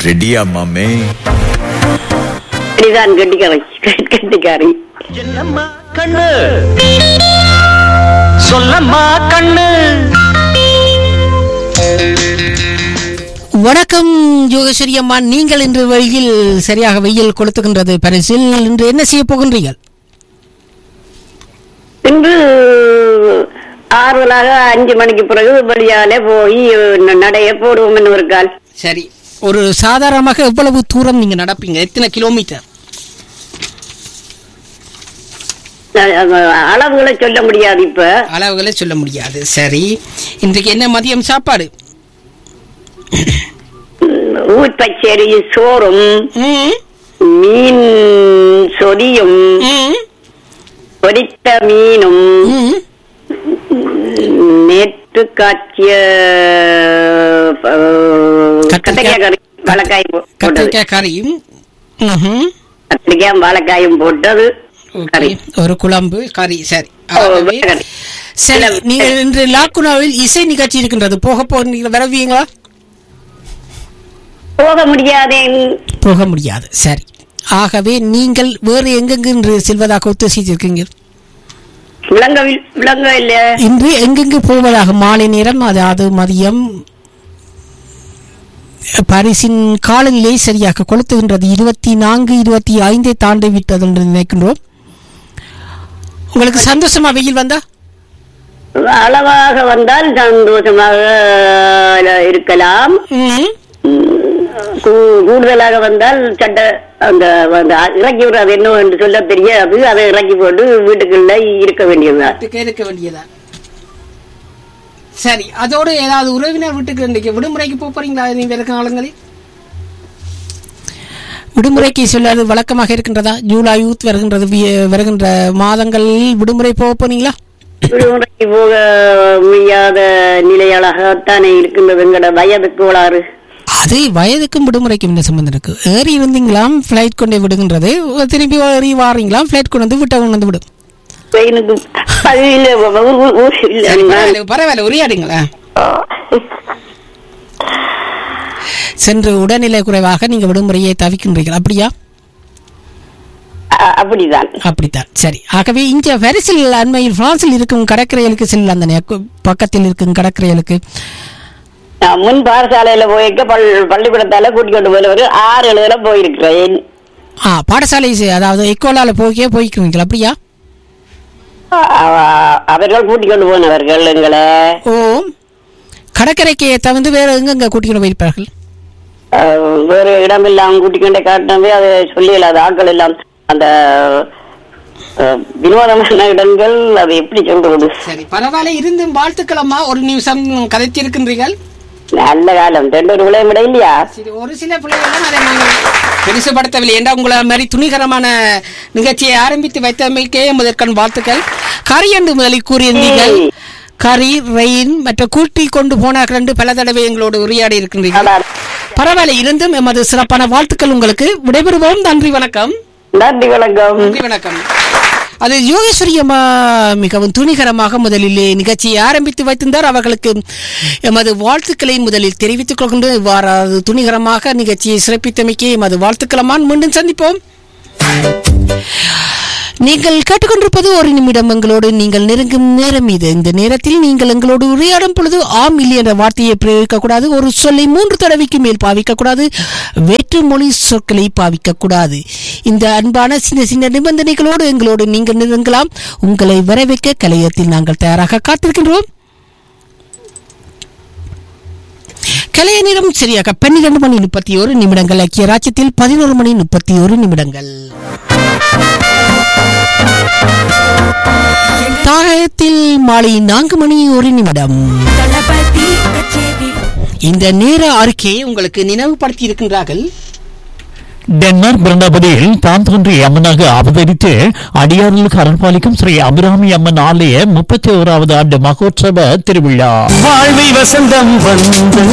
ரெடியா மாமே இதுதான் கட்டிக்காரி கட்டிக்காரி என்னம்மா கண்ணு சொல்லம்மா கண்ணு வணக்கம் யோகேஸ்வரி அம்மா நீங்கள் இன்று வெயில் சரியாக வெயில் கொளுத்துகின்றது பரிசில் இன்று என்ன செய்ய போகின்றீர்கள் இன்று ஆறுதலாக அஞ்சு மணிக்கு பிறகு வெளியாலே போய் நடைய போடுவோம் என்று ஒரு கால் சரி ஒரு சாதாரணமாக எவ்வளவு தூரம் நீங்க நடப்பீங்க எத்தனை கிலோமீட்டர் அளவுகளை சொல்ல முடியாது இப்ப அளவுகளை சொல்ல முடியாது சரி இன்றைக்கு என்ன மதியம் சாப்பாடு ஊர் பச்சரி சோறும் ம், மீன் சொதியும் ம், பொரித்த மீனும் ம். நேற்று காய்ச்சிய அஹ், கத்திரிக்காய். கத்திரிக்காய் கறி வாழைக்காய் போ- போட்டது கத்திரிக்காய் கறியும் ம்ஹும். கத்திரிக்காய் வாழைக்காயும் போட்டது ஓகே. கறி ஒரு குழம்பு கறி சரி ஓ, ஆகவே, கறி. சரி இல்ல, நீங்கள் இன்று லாக்குனாவில் இசை நிகழ்ச்சி இருக்கின்றது போக போகிறீங்களா வரவீங்களா போக முடியாதே போக முடியாது சரி ஆகவே நீங்கள் வேறு எங்கெங்கு இன்று செல்வதாக உத்தேசித்திருக்கீங்க விளங்கவில் விளங்க இல்ல இன்று எங்கெங்கு போவதாக மாலை நேரம் அதாவது மதியம் பாரிஸின் காலநிலை சரியாக கொளுத்துகின்றது இருபத்தி நான்கு இருபத்தி ஐந்தை தாண்டி விட்டது என்று நினைக்கின்றோம் உங்களுக்கு சந்தோஷமா வெயில் வந்தா அளவாக வந்தால் சந்தோஷமாக இருக்கலாம் ம். கூ- கூடுதலாக வந்தால் சட்டை அந்த அந்த இறக்கி விடுறது என்ன என்று சொல்ல தெரியாது அதை இறக்கி போட்டு வீட்டுக்குள்ள இருக்க வேண்டியதுதான் வீட்டுக்கு இருக்க வேண்டியதா சரி அதோடு ஏதாவது உறவினர் வீட்டுக்கு இன்றைக்கு விடுமுறைக்கு போக போறீங்களா நீ வேறு காலங்களில் விடுமுறைக்கு சொல்லாது வழக்கமாக இருக்கின்றதா ஜூலை யூத் வருகின்றது வி- வருகின்ற மாதங்களில் விடுமுறை போக போறீங்களா விடுமுறைக்கு போக முடியாத நிலையாளாகத்தானே இருக்கின்றது எங்கட வயது கோளாறு அது வயதுக்கும் விடுமுறைக்கும் என்ன சம்பந்தம் இருக்கு ஏறி இருந்தீங்களாம் ஃப்ளைட் கொண்டே விடுகின்றது திரும்பி ஏறி வாரீங்களாம் ஃப்ளைட் கொண்டு வந்து விட்ட கொண்டு வந்து விடும் எனக்கு அது இல்ல ஊ- ஊ- ஊ- இல்ல சரி, பரவாயில்ல பரவாயில்ல உரையாடுங்களா சென்று உடல்நிலை குறைவாக நீங்க விடுமுறையை தவிக்கின்றீர்கள் அப்படியா அ- அப்படிதான் அப்படித்தான் சரி ஆகவே இங்க பாரிஸில் அண்மையில் பிரான்சில் இருக்கும் கடற்கரைகளுக்கு செல்லலாம் தானே கு- பக்கத்தில் இருக்கும் கடற்கரைகளுக்கு நான் முன் பாடசாலையில போயிருக்க பள் பள்ளிக்கூடத்தால கூட்டிக் கொண்டு போய் ஒரு ஆறு எழுதல போயிருக்கிறேன் ஆ பாடசாலை செ- அதாவது எக்கோலால போய்க்கே போய்க்கிறீங்களா அப்படியா அ- அவர்கள் கூட்டிக் கொண்டு போனவர்கள் எங்களை ஓ கடற்கரைக்கு தவிர்த்து வேற எங்கெங்க கூட்டிக்கொண்டு போயிருப்பார்கள் அஹ், வேறு இடம் எல்லாம் கூட்டிக் கொண்டே காட்டினவே அதை சொல்லல அது ஆட்கள் எல்லாம் அந்த அஹ், வினோதமான இடங்கள் அது எப்படி சொல்றது சரி பரவாயில்ல இருந்தும் வாழ்த்துக்களம்மா ஒரு நிமிஷம் கதைத்திருக்கின்றீர்கள் நல்ல காலம் ரெண்டு ஒரு விளையம் விட இல்லையா சரி ஒரு சில பிள்ளைகள் அதை நாங்கள் பெருசுபடுத்தவில்லை என்றால் உங்களை மாதிரி துணிகரமான நிகழ்ச்சியை ஆரம்பித்து வைத்தமைக்கே முதற்கண் வாழ்த்துக்கள் கரி என்று முதலில் கூறியிருந்தீர்கள் ஏய். கரி ரெயின் மற்ற கூட்டி கொண்டு போன ரெண்டு பல தடவை எங்களோடு உரையாடி இருக்கின்றீர்கள் அதான். பரவாயில்ல இருந்தும் எமது சிறப்பான வாழ்த்துக்கள் உங்களுக்கு விடைபெறுவோம் நன்றி வணக்கம் நன்றி வணக்கம் நன்றி வணக்கம் அது யோகேஸ்வரி அம்மா மிகவும் துணிகரமாக முதலிலே நிகழ்ச்சியை ஆரம்பித்து வைத்திருந்தார் அவர்களுக்கு எமது வாழ்த்துக்களை முதலில் தெரிவித்துக் கொள்கின்ற இவ்வாறு துணிகரமாக நிகழ்ச்சியை சிறப்பித்தமைக்கு எமது வாழ்த்துக்களமான் மீண்டும் சந்திப்போம் நீங்கள் கேட்டுக்கொண்டிருப்பது ஒரு நிமிடம் எங்களோடு நீங்கள் நெருங்கும் நேரம் இது இந்த நேரத்தில் நீங்கள் எங்களோடு உரையாடும் பொழுது ஆம் இல்லை என்ற வார்த்தையை பிரயோகிக்க கூடாது ஒரு சொல்லை மூன்று தடவைக்கு மேல் பாவிக்க கூடாது வேற்று மொழி சொற்களை பாவிக்க கூடாது இந்த அன்பான சின்ன சின்ன நிபந்தனைகளோடு எங்களோடு நீங்கள் நெருங்கலாம் உங்களை வரவேற்க கலையத்தில் நாங்கள் தயாராக காத்திருக்கின்றோம் கலைய நேரம் சரியாக பன்னிரண்டு மணி முப்பத்தி ஒரு நிமிடங்கள் ஐக்கிய ராஜ்யத்தில் பதினோரு மணி முப்பத்தி ஒரு நிமிடங்கள் தாயத்தில் மாலை நான்கு மணி ஒரு நிமிடம் இந்த நேர அறிக்கையை உங்களுக்கு நினைவுபடுத்தி இருக்கின்றார்கள் ഡെൻമാർക്ക് ഭരണപതിയിൽ താൻ തോன்றி അമ്മനാக അവതരിച്ച് അടിയാറിൽ കരൺപാലിക്കും ശ്രീ അഭിരാമി അമ്മൻ ആലയ മുപ്പത്തി ഓരാവത് ആണ്ട് മഹോത്സവ തിരുവിഴ வாழ்வில் வசந்தம் வந்தது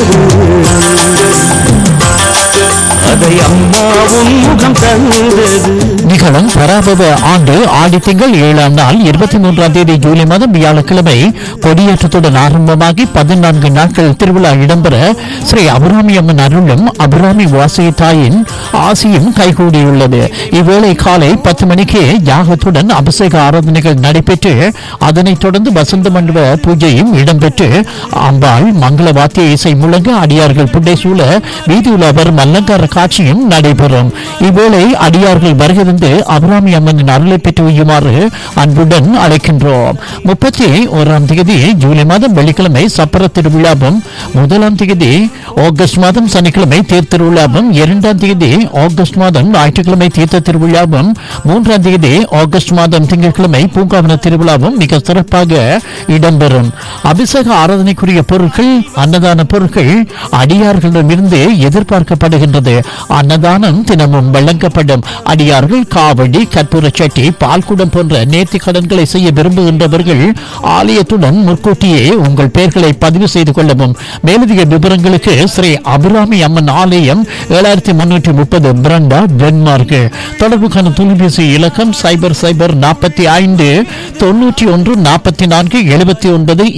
அதை அம்மாவும் முகம் தந்தது நிகழும் பராபவ ஆண்டு ஆடி திங்கள் ஏழாம் நாள் இருபத்தி மூன்றாம் தேதி ஜூலை மாதம் வியாழக்கிழமை கொடியேற்றத்துடன் ஆரம்பமாகி பதினான்கு நாட்கள் திருவிழா இடம்பெற ஸ்ரீ அபிராமி அம்மன் அருளும் அபிராமி வாசகி தாயின் ஆசியும் கைகூடியுள்ளது இவ்வேளை காலை பத்து மணிக்கு யாகத்துடன் அபிஷேக ஆராதனைகள் நடைபெற்று அதனைத் தொடர்ந்து வசந்த மண்டப பூஜையும் இடம்பெற்று அம்பாள் மங்கள வாத்திய இசை முழங்க அடியார்கள் புண்டை சூழ வீதியுலா வரும் அலங்கார காட்சியும் நடைபெறும் இவ்வேளை அடியார்கள் வருகிறது அபிராமி அம்மனின் அருளை பெற்று வையுமாறு அன்புடன் அழைக்கின்றோம் முப்பத்தி ஓராம் தேதி ஜூலை மாதம் வெள்ளிக்கிழமை சப்பர திருவிழாவும் முதலாம் தேதி ஆகஸ்ட் மாதம் சனிக்கிழமை தேர் திருவிழாவும் இரண்டாம் தேதி ஆகஸ்ட் மாதம் ஞாயிற்றுக்கிழமை தீர்த்த திருவிழாவும் மூன்றாம் தேதி ஆகஸ்ட் மாதம் திங்கட்கிழமை பூங்காவன திருவிழாவும் மிக சிறப்பாக இடம்பெறும் அபிஷேக ஆராதனைக்குரிய பொருட்கள் அன்னதான பொருட்கள் அடியார்களிடமிருந்து எதிர்பார்க்கப்படுகின்றது அன்னதானம் தினமும் வழங்கப்படும் அடியார்கள் காவடி கற்பூர சட்டி பால்குடம் போன்ற நேர்த்தி கடன்களை செய்ய விரும்புகின்றவர்கள் ஆலயத்துடன் முன்கூட்டியே உங்கள் பெயர்களை பதிவு செய்து கொள்ளவும் மேலதிக விவரங்களுக்கு ஸ்ரீ அபிராமி அம்மன் ஆலயம் ஏழாயிரத்தி முன்னூற்றி முப்பது பிரண்டா டென்மார்க் தொடர்புக்கான தொலைபேசி இலக்கம் சைபர் சைபர் நாற்பத்தி ஐந்து தொண்ணூற்றி ஒன்று நாற்பத்தி நான்கு எழுபத்தி ஒன்பது